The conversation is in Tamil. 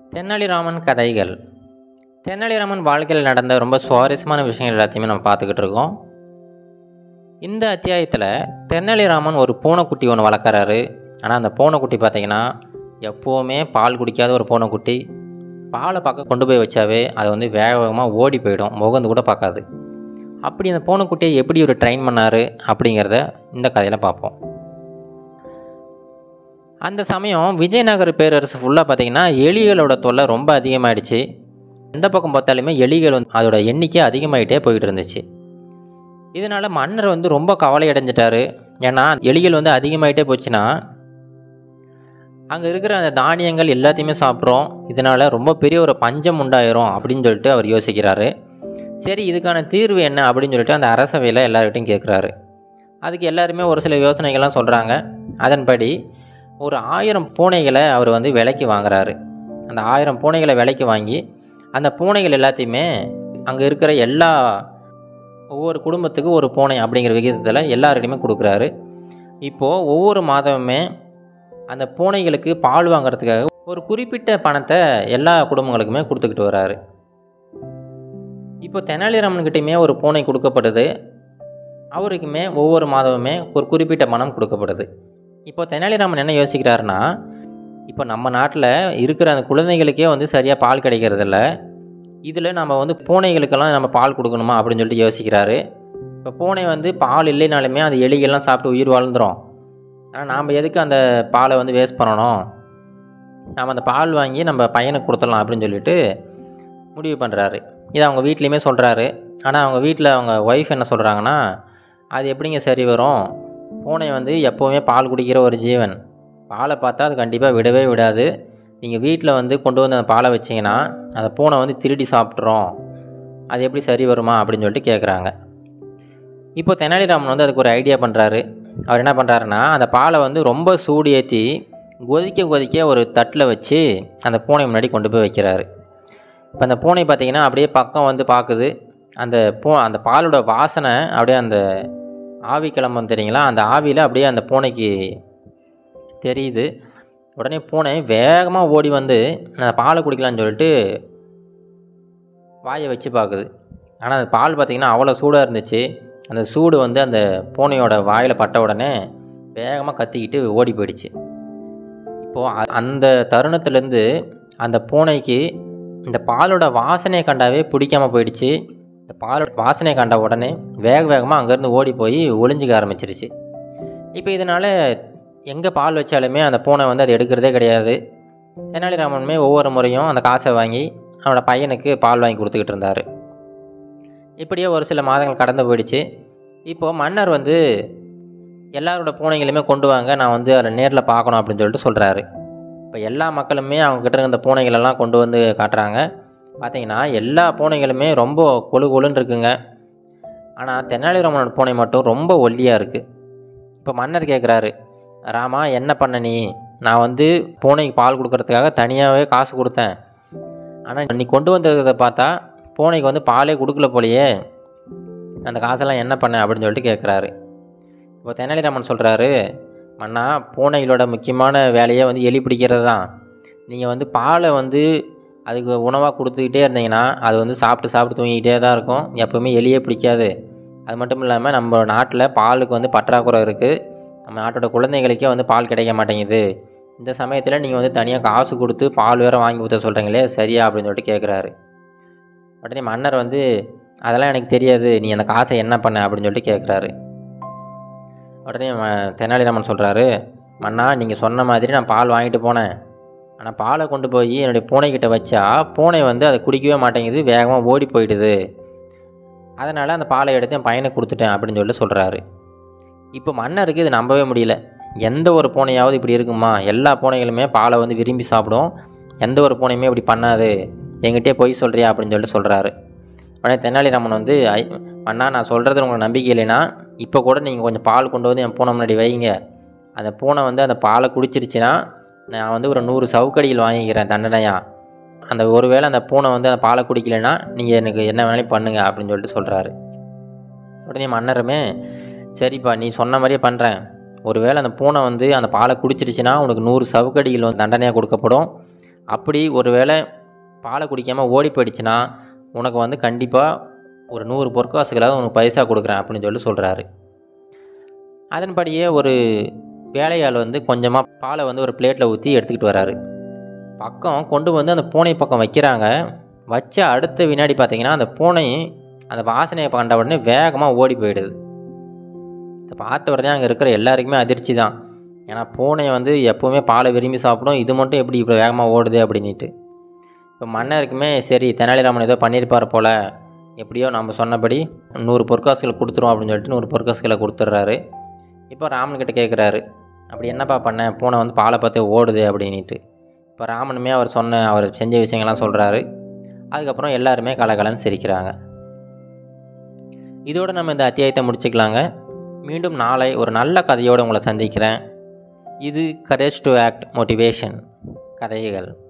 தெனாலிராமன் கதைகள் தெனாலிராமன் வாழ்க்கையில் நடந்த ரொம்ப சுவாரஸ்யமான விஷயங்கள் எல்லாத்தையுமே நம்ம பார்த்துக்கிட்டு இருக்கோம் இந்த அத்தியாயத்தில் தெனாலிராமன் ஒரு பூனைக்குட்டி ஒன்று வளர்க்குறாரு ஆனால் அந்த பூனைக்குட்டி பார்த்தீங்கன்னா எப்போவுமே பால் குடிக்காத ஒரு பூனைக்குட்டி பாலை பார்க்க கொண்டு போய் வச்சாவே அது வந்து வேக வேகமாக ஓடி போயிடும் முகந்து கூட பார்க்காது அப்படி அந்த பூனைக்குட்டியை எப்படி ஒரு ட்ரெயின் பண்ணார் அப்படிங்கிறத இந்த கதையில் பார்ப்போம் அந்த சமயம் விஜயநகர பேரரசு ஃபுல்லாக பார்த்தீங்கன்னா எலிகளோட தொல்லை ரொம்ப அதிகமாகிடுச்சு எந்த பக்கம் பார்த்தாலுமே எலிகள் வந்து அதோட எண்ணிக்கை அதிகமாகிட்டே போயிட்டு இருந்துச்சு இதனால் மன்னர் வந்து ரொம்ப கவலை அடைஞ்சிட்டாரு ஏன்னா எலிகள் வந்து அதிகமாகிட்டே போச்சுன்னா அங்கே இருக்கிற அந்த தானியங்கள் எல்லாத்தையுமே சாப்பிட்றோம் இதனால் ரொம்ப பெரிய ஒரு பஞ்சம் உண்டாயிரும் அப்படின்னு சொல்லிட்டு அவர் யோசிக்கிறாரு சரி இதுக்கான தீர்வு என்ன அப்படின்னு சொல்லிட்டு அந்த அரசவையில் எல்லார்கிட்டையும் கேட்குறாரு அதுக்கு எல்லாருமே ஒரு சில யோசனைகள்லாம் சொல்கிறாங்க அதன்படி ஒரு ஆயிரம் பூனைகளை அவர் வந்து விலைக்கு வாங்குறாரு அந்த ஆயிரம் பூனைகளை விலைக்கு வாங்கி அந்த பூனைகள் எல்லாத்தையுமே அங்கே இருக்கிற எல்லா ஒவ்வொரு குடும்பத்துக்கு ஒரு பூனை அப்படிங்கிற விகிதத்தில் எல்லார்கிட்டையுமே கொடுக்குறாரு இப்போது ஒவ்வொரு மாதமுமே அந்த பூனைகளுக்கு பால் வாங்குறதுக்காக ஒரு குறிப்பிட்ட பணத்தை எல்லா குடும்பங்களுக்குமே கொடுத்துக்கிட்டு வராரு இப்போ தெனாலிராமன்கிட்டையுமே ஒரு பூனை கொடுக்கப்படுது அவருக்குமே ஒவ்வொரு மாதமுமே ஒரு குறிப்பிட்ட பணம் கொடுக்கப்படுது இப்போ தெனாலிராமன் என்ன யோசிக்கிறாருன்னா இப்போ நம்ம நாட்டில் இருக்கிற அந்த குழந்தைகளுக்கே வந்து சரியாக பால் கிடைக்கிறதில்ல இதில் நம்ம வந்து பூனைகளுக்கெல்லாம் நம்ம பால் கொடுக்கணுமா அப்படின்னு சொல்லிட்டு யோசிக்கிறாரு இப்போ பூனை வந்து பால் இல்லைனாலுமே அந்த எலிகள்லாம் சாப்பிட்டு உயிர் வாழ்ந்துடும் ஆனால் நாம் எதுக்கு அந்த பாலை வந்து வேஸ்ட் பண்ணணும் நாம் அந்த பால் வாங்கி நம்ம பையனுக்கு கொடுத்துடலாம் அப்படின்னு சொல்லிட்டு முடிவு பண்ணுறாரு இது அவங்க வீட்லேயுமே சொல்கிறாரு ஆனால் அவங்க வீட்டில் அவங்க ஒய்ஃப் என்ன சொல்கிறாங்கன்னா அது எப்படிங்க சரி வரும் பூனை வந்து எப்போவுமே பால் குடிக்கிற ஒரு ஜீவன் பாலை பார்த்தா அது கண்டிப்பாக விடவே விடாது நீங்கள் வீட்டில் வந்து கொண்டு வந்து அந்த பாலை வச்சிங்கன்னா அந்த பூனை வந்து திருடி சாப்பிட்றோம் அது எப்படி சரி வருமா அப்படின்னு சொல்லிட்டு கேட்குறாங்க இப்போ தெனாலிராமன் வந்து அதுக்கு ஒரு ஐடியா பண்ணுறாரு அவர் என்ன பண்ணுறாருன்னா அந்த பாலை வந்து ரொம்ப சூடு ஏற்றி கொதிக்க கொதிக்க ஒரு தட்டில் வச்சு அந்த பூனை முன்னாடி கொண்டு போய் வைக்கிறாரு இப்போ அந்த பூனை பார்த்தீங்கன்னா அப்படியே பக்கம் வந்து பார்க்குது அந்த பூ அந்த பாலோட வாசனை அப்படியே அந்த ஆவி கிளம்பும் தெரியுங்களா அந்த ஆவியில் அப்படியே அந்த பூனைக்கு தெரியுது உடனே பூனை வேகமாக ஓடி வந்து அந்த பாலை குடிக்கலான்னு சொல்லிட்டு வாயை வச்சு பார்க்குது ஆனால் அந்த பால் பார்த்திங்கன்னா அவ்வளோ சூடாக இருந்துச்சு அந்த சூடு வந்து அந்த பூனையோட வாயில் பட்ட உடனே வேகமாக கத்திக்கிட்டு ஓடி போயிடுச்சு இப்போது அந்த தருணத்துலேருந்து அந்த பூனைக்கு இந்த பாலோட வாசனையை கண்டாவே பிடிக்காமல் போயிடுச்சு இந்த பாலோட வாசனையை கண்ட உடனே வேக வேகமாக அங்கேருந்து ஓடி போய் ஒளிஞ்சிக்க ஆரம்பிச்சிருச்சு இப்போ இதனால் எங்கே பால் வச்சாலுமே அந்த பூனை வந்து அதை எடுக்கிறதே கிடையாது தெனாலிராமனுமே ஒவ்வொரு முறையும் அந்த காசை வாங்கி அவனோட பையனுக்கு பால் வாங்கி கொடுத்துக்கிட்டு இருந்தார் இப்படியே ஒரு சில மாதங்கள் கடந்து போயிடுச்சு இப்போது மன்னர் வந்து எல்லாரோட பூனைகளுமே கொண்டு வாங்க நான் வந்து அதை நேரில் பார்க்கணும் அப்படின்னு சொல்லிட்டு சொல்கிறாரு இப்போ எல்லா மக்களுமே அவங்கக்கிட்ட இருந்த பூனைகளெல்லாம் கொண்டு வந்து காட்டுறாங்க பார்த்தீங்கன்னா எல்லா பூனைகளுமே ரொம்ப கொழு கொழுன்னு இருக்குங்க ஆனால் தெனாலிராமனோட பூனை மட்டும் ரொம்ப ஒல்லியாக இருக்குது இப்போ மன்னர் கேட்குறாரு ராமா என்ன பண்ண நீ நான் வந்து பூனைக்கு பால் கொடுக்கறதுக்காக தனியாகவே காசு கொடுத்தேன் ஆனால் நீ கொண்டு வந்திருக்கிறத பார்த்தா பூனைக்கு வந்து பாலே கொடுக்கல போலையே அந்த காசெல்லாம் என்ன பண்ண அப்படின்னு சொல்லிட்டு கேட்குறாரு இப்போ தெனாலிராமன் சொல்கிறாரு மன்னா பூனைகளோட முக்கியமான வேலையே வந்து எலி பிடிக்கிறது தான் நீங்கள் வந்து பாலை வந்து அதுக்கு உணவாக கொடுத்துக்கிட்டே இருந்தீங்கன்னா அது வந்து சாப்பிட்டு சாப்பிட்டு தூங்கிக்கிட்டே தான் இருக்கும் எப்போவுமே எலியே பிடிக்காது அது மட்டும் இல்லாமல் நம்ம நாட்டில் பாலுக்கு வந்து பற்றாக்குறை இருக்குது நம்ம நாட்டோட குழந்தைகளுக்கே வந்து பால் கிடைக்க மாட்டேங்குது இந்த சமயத்தில் நீங்கள் வந்து தனியாக காசு கொடுத்து பால் வேறு வாங்கி ஊற்ற சொல்கிறீங்களே சரியா அப்படின்னு சொல்லிட்டு கேட்குறாரு உடனே மன்னர் வந்து அதெல்லாம் எனக்கு தெரியாது நீ அந்த காசை என்ன பண்ண அப்படின்னு சொல்லிட்டு கேட்குறாரு உடனே தெனாலிராமன் சொல்கிறாரு மன்னா நீங்கள் சொன்ன மாதிரி நான் பால் வாங்கிட்டு போனேன் ஆனால் பாலை கொண்டு போய் என்னுடைய பூனைக்கிட்ட வச்சா பூனை வந்து அதை குடிக்கவே மாட்டேங்குது வேகமாக ஓடி போயிடுது அதனால் அந்த பாலை எடுத்து என் பையனுக்கு கொடுத்துட்டேன் அப்படின்னு சொல்லிட்டு சொல்கிறாரு இப்போ மன்னருக்கு இது நம்பவே முடியல எந்த ஒரு பூனையாவது இப்படி இருக்குமா எல்லா பூனைகளுமே பாலை வந்து விரும்பி சாப்பிடும் எந்த ஒரு பூனையுமே இப்படி பண்ணாது எங்கிட்டே பொய் சொல்கிறியா அப்படின்னு சொல்லிட்டு சொல்கிறாரு உடனே தெனாலிராமன் வந்து ஐ அண்ணா நான் சொல்கிறது உங்களுக்கு நம்பிக்கை இல்லைன்னா இப்போ கூட நீங்கள் கொஞ்சம் பால் கொண்டு வந்து என் பூனை முன்னாடி வைங்க அந்த பூனை வந்து அந்த பாலை குடிச்சிருச்சுன்னா நான் வந்து ஒரு நூறு சவுக்கடிகள் வாங்கிக்கிறேன் தண்டனையா அந்த ஒருவேளை அந்த பூனை வந்து அந்த பாலை குடிக்கலைன்னா நீங்கள் எனக்கு என்ன வேணாலும் பண்ணுங்க அப்படின்னு சொல்லிட்டு சொல்கிறாரு உடனே மன்னருமே சரிப்பா நீ சொன்ன மாதிரியே பண்ணுறேன் ஒருவேளை அந்த பூனை வந்து அந்த பாலை குடிச்சிருச்சுன்னா உனக்கு நூறு சவுக்கடிகள் வந்து தண்டனையாக கொடுக்கப்படும் அப்படி ஒரு வேளை பாலை குடிக்காமல் ஓடி போயிடுச்சுன்னா உனக்கு வந்து கண்டிப்பாக ஒரு நூறு பொற்காசுகளாவது உனக்கு பைசா கொடுக்குறேன் அப்படின்னு சொல்லி சொல்கிறாரு அதன்படியே ஒரு வேலையாள் வந்து கொஞ்சமாக பாலை வந்து ஒரு பிளேட்டில் ஊற்றி எடுத்துக்கிட்டு வராரு பக்கம் கொண்டு வந்து அந்த பூனை பக்கம் வைக்கிறாங்க வச்ச அடுத்த வினாடி பார்த்தீங்கன்னா அந்த பூனை அந்த வாசனையை கண்ட உடனே வேகமாக ஓடி போயிடுது இதை பார்த்த உடனே அங்கே இருக்கிற எல்லாருக்குமே அதிர்ச்சி தான் ஏன்னா பூனை வந்து எப்போவுமே பாலை விரும்பி சாப்பிடும் இது மட்டும் எப்படி இவ்வளோ வேகமாக ஓடுது அப்படின்ட்டு இப்போ மன்னருக்குமே சரி தெனாலிராமன் ஏதோ பண்ணியிருப்பார் போல் எப்படியோ நம்ம சொன்னபடி நூறு பொற்காசுகளை கொடுத்துருவோம் அப்படின்னு சொல்லிட்டு நூறு பொற்காசுகளை கொடுத்துட்றாரு இப்போ ராமன்கிட்ட கேட்குறாரு அப்படி என்னப்பா பண்ண பூனை வந்து பாலை பார்த்து ஓடுது அப்படின்ட்டு இப்போ ராமனுமே அவர் சொன்ன அவர் செஞ்ச விஷயங்கள்லாம் சொல்கிறாரு அதுக்கப்புறம் எல்லாருமே கலகலன்னு சிரிக்கிறாங்க இதோடு நம்ம இந்த அத்தியாயத்தை முடிச்சுக்கலாங்க மீண்டும் நாளை ஒரு நல்ல கதையோடு உங்களை சந்திக்கிறேன் இது கரேஜ் டு ஆக்ட் மோட்டிவேஷன் கதைகள்